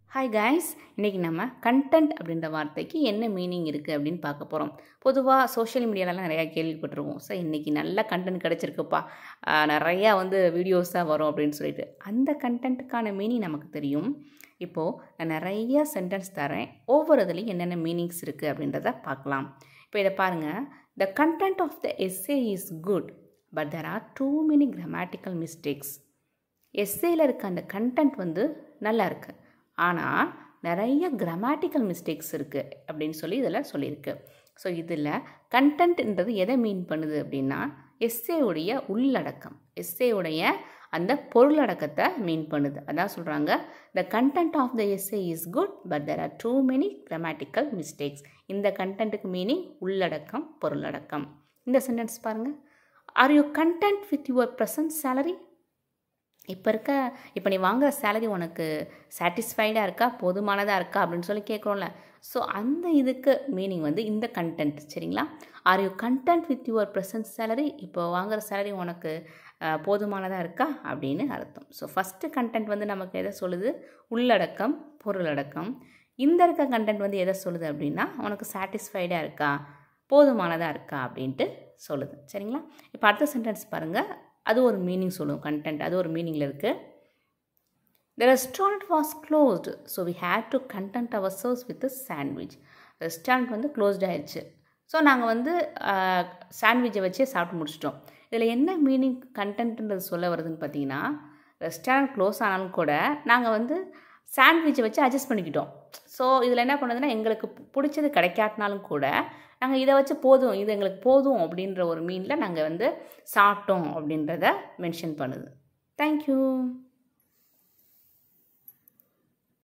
hi guys இன்றைக்கி நம்ம content அப்படின்ற வார்த்தைக்கு என்ன மீனிங் இருக்குது அப்படின்னு பார்க்க போகிறோம் பொதுவாக சோஷியல் மீடியாலலாம் நிறையா கேள்விப்பட்டிருக்கோம் ஸோ இன்றைக்கி நல்ல கண்டென்ட் கிடச்சிருக்குப்பா ஆஹ் நிறையா வந்து வீடியோஸாக வரும் அப்படின்னு சொல்லிட்டு அந்த கண்டென்ட்டுக்கான மீனிங் நமக்கு தெரியும் இப்போது நான் நிறைய சென்டென்ஸ் தரேன் ஒவ்வொரு இதுலேயும் என்னென்ன மீனிங்ஸ் இருக்குது அப்படின்றத பார்க்கலாம் இப்போ இதை பாருங்கள் the content of the essay is good but there are too many grammatical mistakes எஸ்ஏயில் இருக்க அந்த கண்டென்ட் வந்து நல்லா இருக்கு ஆனால் நிறைய கிராமட்டிக்கல் மிஸ்டேக்ஸ் இருக்குது அப்படின்னு சொல்லி இதில் சொல்லியிருக்கு ஸோ இதில் கண்டென்ட்ன்றது எதை மீன் பண்ணுது அப்படின்னா எஸ்ஏவுடைய உள்ளடக்கம் எஸ்ஏவுடைய அந்த பொருளடக்கத்தை மீன் பண்ணுது அதான் சொல்கிறாங்க the content of the essay is good but there are too many grammatical mistakes இந்த கண்டென்ட்டுக்கு மீனிங் உள்ளடக்கம் பொருளடக்கம் இந்த சென்டென்ஸ் பாருங்கள் are you content with your present salary இப்போ இருக்க இப்போ நீ வாங்குற சேலரி உனக்கு சாட்டிஸ்ஃபைடாக இருக்கா போதுமானதாக இருக்கா அப்படின்னு சொல்லி கேட்குறோம்ல ஸோ அந்த இதுக்கு மீனிங் வந்து இந்த கண்டென்ட் சரிங்களா are you content with your present salary இப்போ வாங்குற சேலரி உனக்கு அஹ், போதுமானதாக இருக்கா அப்படின்னு அர்த்தம் ஸோ ஃபஸ்ட்டு கண்டென்ட் வந்து நமக்கு எதை சொல்லுது உள்ளடக்கம் பொருளடக்கம் இந்த இருக்க கண்டென்ட் வந்து எதை சொல்லுது அப்படின்னா உனக்கு சாட்டிஸ்ஃபைடாக இருக்கா போதுமானதாக இருக்கா அப்படின்ட்டு சொல்லுது சரிங்களா இப்போ அடுத்த சென்டென்ஸ் பாருங்கள் அது ஒரு மீனிங் சொல்லும் கண்டென்ட் அது ஒரு மீனிங்கில் இருக்குது the restaurant was closed so we had to content ourselves with sandwich restaurant வந்து க்ளோஸ்ட் ஆயிடுச்சு ஸோ நாங்கள் வந்து சாண்ட்விச்சை வச்சே சாப்பிட்டு முடிச்சிட்டோம் இதில் என்ன மீனிங் கண்டென்ட்ன்றது சொல்ல வருதுன்னு பார்த்தீங்கன்னா ரெஸ்டாரண்ட் க்ளோஸ் ஆனாலும் கூட நாங்கள் வந்து சாண்ட்விச்சை வச்சு அட்ஜஸ்ட் பண்ணிக்கிட்டோம் ஸோ இதில் என்ன பண்ணுதுன்னா எங்களுக்கு பிடிச்சது கிடைக்காட்டினாலும் கூட நாங்கள் இதை வச்சு போதும் இது எங்களுக்கு போதும் அப்படின்ற ஒரு மீனில் நாங்கள் வந்து சாப்பிட்டோம் அப்படின்றத மென்ஷன் பண்ணுது தேங்க்யூ